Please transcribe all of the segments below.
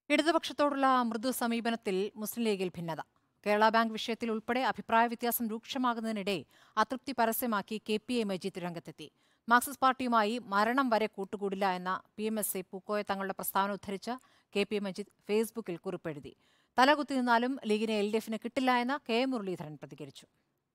ഇടതുപക്ഷത്തോടുള്ള മൃദു സമീപനത്തിൽ മുസ്ലിം ലീഗിൽ ഭിന്നത കേരള ബാങ്ക് വിഷയത്തിൽ ഉൾപ്പെടെ അഭിപ്രായ വ്യത്യാസം രൂക്ഷമാകുന്നതിനിടെ അതൃപ്തി പരസ്യമാക്കി കെ പി എ മജീദ് രംഗത്തെത്തി മാർക്സിസ്റ്റ് പാർട്ടിയുമായി മരണം വരെ കൂട്ടുകൂടില്ല എന്ന P M S A Pookoya തങ്ങളുടെ പ്രസ്താവന ഉദ്ധരിച്ച കെ പി എ മജീദ് ഫേസ്ബുക്കിൽ കുറിപ്പെഴുതി തലകുത്തി നിന്നാലും ലീഗിനെ എൽ ഡി എഫിന് കിട്ടില്ല എന്ന് കെ മുരളീധരൻ പ്രതികരിച്ചു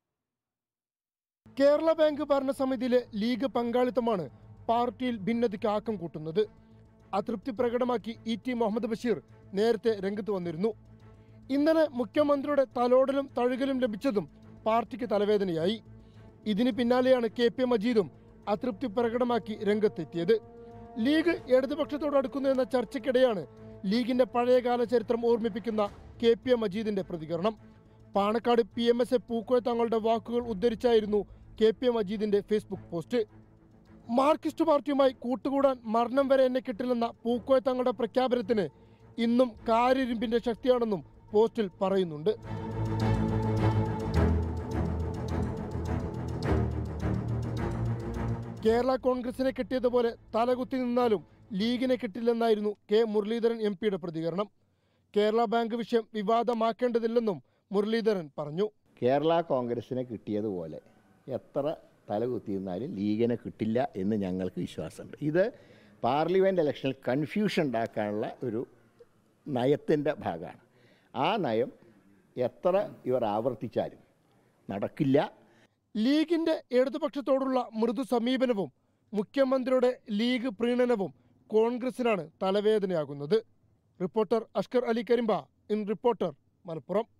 കേരള ബാങ്ക് ഭരണസമിതിയിലെ ലീഗ് പങ്കാളിത്തമാണ് പാർട്ടിയിൽ ഭിന്നതയ്ക്ക് ആക്കം കൂട്ടുന്നത് അതൃപ്തി പ്രകടമാക്കി ഇ ടി മുഹമ്മദ് ബഷീർ നേരത്തെ രംഗത്ത് വന്നിരുന്നു ഇന്നലെ മുഖ്യമന്ത്രിയുടെ തലോടലും തഴുകലും ലഭിച്ചതും പാർട്ടിക്ക് തലവേദനയായി ഇതിന് പിന്നാലെയാണ് കെ പി മജീദും അതൃപ്തി പ്രകടമാക്കി രംഗത്തെത്തിയത് ലീഗ് ഇടതുപക്ഷത്തോട് അടുക്കുന്നു എന്ന ചർച്ചയ്ക്കിടെയാണ് ലീഗിന്റെ പഴയകാല ചരിത്രം ഓർമ്മിപ്പിക്കുന്ന കെ പി മജീദിന്റെ പ്രതികരണം Panakkad P M S A Pookoya തങ്ങളുടെ വാക്കുകൾ ഉദ്ധരിച്ചായിരുന്നു കെ പി മജീദിന്റെ ഫേസ്ബുക്ക് പോസ്റ്റ് മാർക്സിസ്റ്റ് പാർട്ടിയുമായി കൂട്ടുകൂടാൻ മരണം വരെ എന്നെ കിട്ടില്ലെന്ന പൂക്കോയ തങ്ങളുടെ പ്രഖ്യാപനത്തിന് ഇന്നും കാരിരുമ്പിന്റെ ശക്തിയാണെന്നും പോസ്റ്റിൽ പറയുന്നുണ്ട് കേരള കോൺഗ്രസിനെ കിട്ടിയതുപോലെ തലകുത്തി നിന്നാലും ലീഗിനെ കിട്ടില്ലെന്നായിരുന്നു കെ മുരളീധരൻ എം പിയുടെ പ്രതികരണം കേരള ബാങ്ക് വിഷയം വിവാദമാക്കേണ്ടതില്ലെന്നും മുരളീധരൻ പറഞ്ഞു കേരള കോൺഗ്രസിനെ കിട്ടിയതുപോലെ എത്ര തലകുത്തി നിന്നാലും ലീഗിനെ കിട്ടില്ല എന്ന് ഞങ്ങൾക്ക് വിശ്വാസമുണ്ട് ഇത് പാർലമെൻറ്റ് ഇലക്ഷനിൽ കൺഫ്യൂഷൻ ഉണ്ടാക്കാനുള്ള ഒരു നയത്തിൻ്റെ ഭാഗമാണ് ആ നയം എത്ര ഇവർ ആവർത്തിച്ചാലും നടക്കില്ല ലീഗിന്റെ ഇടതുപക്ഷത്തോടുള്ള മൃദു സമീപനവും മുഖ്യമന്ത്രിയുടെ ലീഗ് പ്രീണനവും കോൺഗ്രസിനാണ് തലവേദനയാകുന്നത് reporter Ashkar Ali Karimba in reporter Malappuram